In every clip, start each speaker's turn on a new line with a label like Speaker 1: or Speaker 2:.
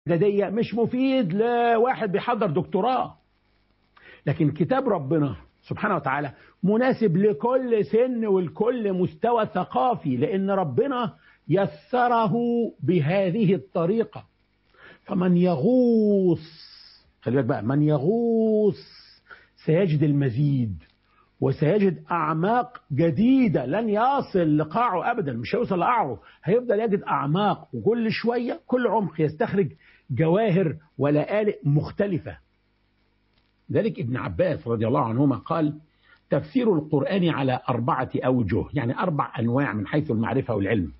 Speaker 1: دي مش مفيد لواحد بيحضر دكتوراه لكن كتاب ربنا سبحانه وتعالى مناسب لكل سن ولكل مستوى ثقافي لأن ربنا يسره بهذه الطريقة فمن يغوص خلي بالك بقى من يغوص سيجد المزيد وسيجد أعماق جديدة لن يصل لقاعه أبدا مش هيوصل لقاعه هيفضل يجد أعماق وكل شوية كل عمق يستخرج جواهر ولآلئ مختلفة ذلك ابن عباس رضي الله عنهما قال تفسير القرآن على أربعة أوجه يعني أربع أنواع من حيث المعرفة والعلم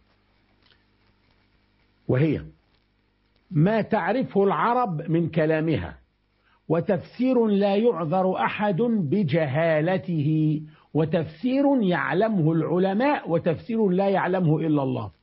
Speaker 1: وهي ما تعرفه العرب من كلامها وتفسير لا يعذر أحد بجهالته وتفسير يعلمه العلماء وتفسير لا يعلمه إلا الله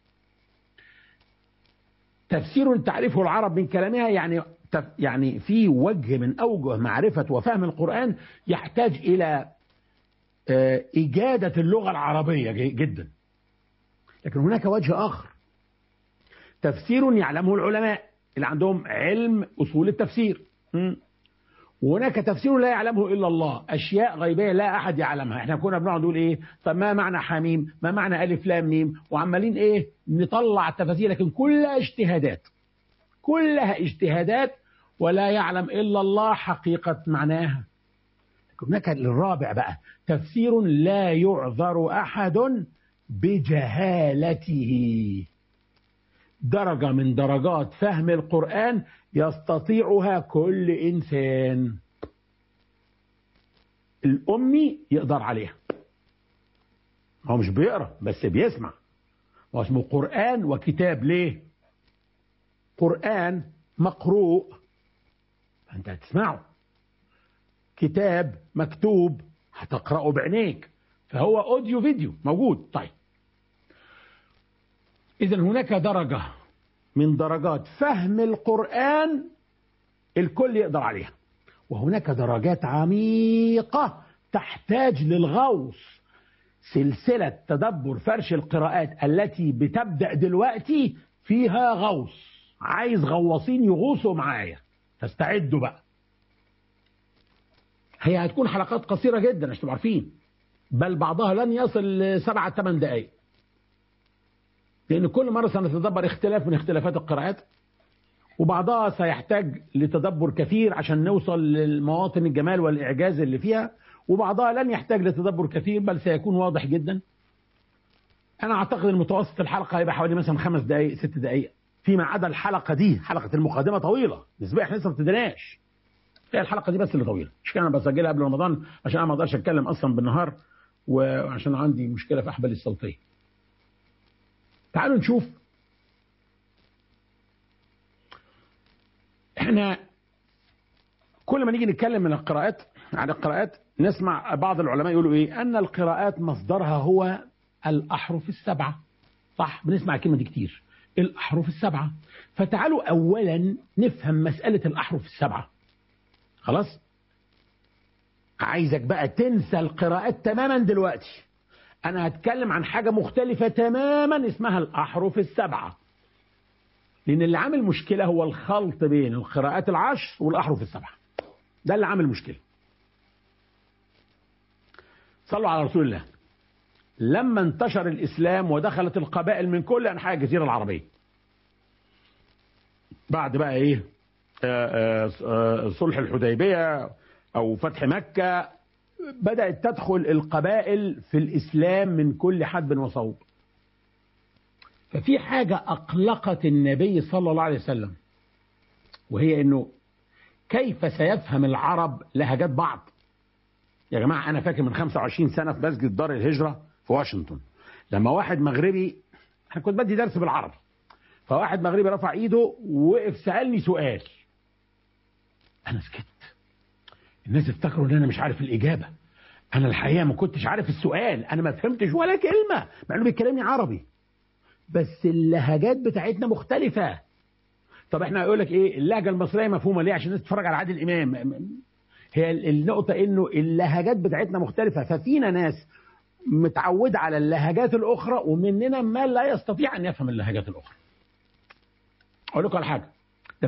Speaker 1: تفسير تعرفه العرب من كلامها يعني يعني في وجه من أوجه معرفة وفهم القرآن يحتاج إلى إجادة اللغة العربية جدا لكن هناك وجه آخر تفسير يعلمه العلماء اللي عندهم علم أصول التفسير وهناك تفسير لا يعلمه إلا الله أشياء غيبية لا أحد يعلمها احنا كنا بنقعد نقول إيه طب ما معنى حميم ما معنى ألف لام ميم وعمالين إيه نطلع التفاسير لكن كلها اجتهادات كلها اجتهادات ولا يعلم إلا الله حقيقة معناها هناك الرابع بقى تفسير لا يعذر أحد بجهالته درجة من درجات فهم القرآن يستطيعها كل إنسان الأمي يقدر عليها هو مش بيقرأ بس بيسمع هو اسمه قرآن وكتاب ليه قرآن مقروء فأنت هتسمعه كتاب مكتوب هتقرأه بعينيك فهو أوديو فيديو موجود طيب إذا هناك درجة من درجات فهم القرآن الكل يقدر عليها وهناك درجات عميقة تحتاج للغوص سلسلة تدبر فرش القراءات التي بتبدأ دلوقتي فيها غوص عايز غواصين يغوصوا معايا فاستعدوا بقى هي هتكون حلقات قصيرة جدا عشان تبقوا عارفين بل بعضها لن يصل لسبعة ثمان دقائق لأن كل مرة سنتدبر اختلاف من اختلافات القراءات وبعضها سيحتاج لتدبر كثير عشان نوصل للمواطن الجمال والإعجاز اللي فيها وبعضها لن يحتاج لتدبر كثير بل سيكون واضح جدا أنا أعتقد أن متوسط الحلقة هيبقى حوالي مثلا خمس دقائق ست دقائق فيما عدا الحلقة دي حلقة المقدمة طويلة نسبيا احنا لسه ما ابتديناش هي الحلقة دي بس اللي طويلة مش كده أنا بسجلها قبل رمضان عشان أنا ما أقدرش أتكلم أصلا بالنهار وعشان عندي مشكلة في أحبالي الصوتية تعالوا نشوف احنا كل ما نيجي نتكلم من القراءات عن القراءات نسمع بعض العلماء يقولوا ايه ان القراءات مصدرها هو الاحرف السبعه صح بنسمع الكلمه دي كتير الاحرف السبعه فتعالوا اولا نفهم مساله الاحرف السبعه خلاص عايزك بقى تنسى القراءات تماما دلوقتي انا هتكلم عن حاجه مختلفه تماما اسمها الاحرف السبعه لان اللي عامل مشكله هو الخلط بين القراءات العشر والاحرف السبعه ده اللي عامل مشكله صلوا على رسول الله لما انتشر الاسلام ودخلت القبائل من كل انحاء الجزيره العربيه بعد بقى ايه آآ آآ صلح الحديبيه او فتح مكه بدات تدخل القبائل في الاسلام من كل حدب وصوب ففي حاجه اقلقت النبي صلى الله عليه وسلم وهي انه كيف سيفهم العرب لهجات بعض يا جماعه انا فاكر من 25 سنه في مسجد دار الهجره في واشنطن لما واحد مغربي انا كنت بدي درس بالعربي فواحد مغربي رفع ايده ووقف سالني سؤال انا سكت الناس افتكروا ان انا مش عارف الاجابه انا الحقيقه ما كنتش عارف السؤال انا ما فهمتش ولا كلمه مع انه بيكلمني عربي بس اللهجات بتاعتنا مختلفه طب احنا هيقول لك ايه اللهجه المصريه مفهومه ليه عشان الناس تتفرج على عادل امام هي النقطه انه اللهجات بتاعتنا مختلفه ففينا ناس متعوده على اللهجات الاخرى ومننا ما لا يستطيع ان يفهم اللهجات الاخرى اقول لكم على حاجه